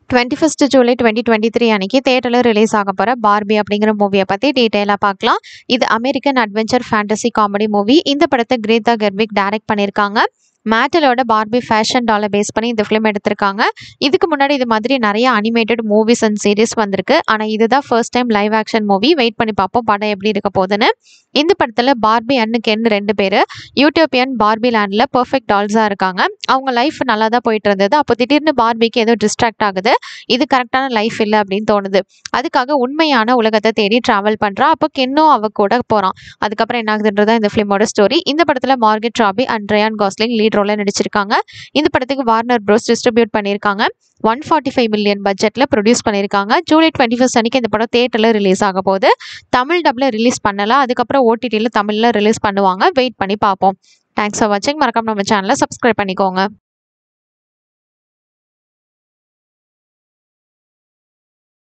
twenty first July twenty twenty three அன்னைக்கு தேட்டரில் release ஆக போகிற பார்பி அப்படிங்கிற மூவியை பற்றி டீட்டெயிலாக பார்க்கலாம் இது American adventure fantasy comedy movie இந்த படத்தை கிரேதா கெர்விக் டைரக்ட் பண்ணியிருக்காங்க மேட்டலோட பார்பி ஃபேஷன் டாலை பேஸ் பண்ணி இந்த ஃபிலிம் எடுத்திருக்காங்க இதுக்கு முன்னாடி இது மாதிரி நிறைய அனிமேட்டட் மூவிஸ் அண்ட் சீரிஸ் வந்திருக்கு ஆனால் இதுதான் first time live action movie wait பண்ணி பார்ப்போம் படம் எப்படி இருக்க போகுதுன்னு இந்த படத்தில் பார்பி அண்ணு கென் ரெண்டு பேர் யூட்டோப்பியன் பார்பி லேண்டில் பர்ஃபெக்ட் டால்ஸாக இருக்காங்க அவங்க லைஃப் நல்லா தான் போயிட்டு இருந்தது அப்போ திடீர்னு பார்பிக்கு ஏதோ டிஸ்ட்ராக்ட் ஆகுது இது கரெக்டான லைஃப் இல்லை அப்படின்னு தோணுது அதுக்காக உண்மையான உலகத்தை தேடி ட்ராவல் பண்ணுறா அப்போ கென்னும் அவ கூட போகிறான் அதுக்கப்புறம் என்ன ஆகுதுன்றதா இந்த ஃபிலிமோட ஸ்டோரி இந்த படத்தில் Margot Robbie and Ryan Gosling lead ரோலில் நடிச்சிருக்காங்க இந்த படத்துக்கு வார்னர் ப்ரோஸ் டிஸ்ட்ரிபியூட் பண்ணியிருக்காங்க ஒன் ஃபார்ட்டி ஃபைவ் மில்லியன் பட்ஜெட்டில் ப்ரொடியூஸ் பண்ணியிருக்காங்க ஜூலை டுவெண்ட்டி ஃபஸ்ட் அன்னைக்கு இந்த படம் தேட்டரில் ரிலீஸ் ஆக போகுது தமிழ் டப்பில் ரிலீஸ் பண்ணல அதுக்கப்புறம் ஓடிடியில் தமிழில் ரிலீஸ் பண்ணுவாங்க வெயிட் பண்ணி பார்ப்போம் தேங்க்ஸ் ஃபார் வாட்சிங் மறக்காம நம்ம சேனலை சப்ஸ்கிரைப் பண்ணிக்கோங்க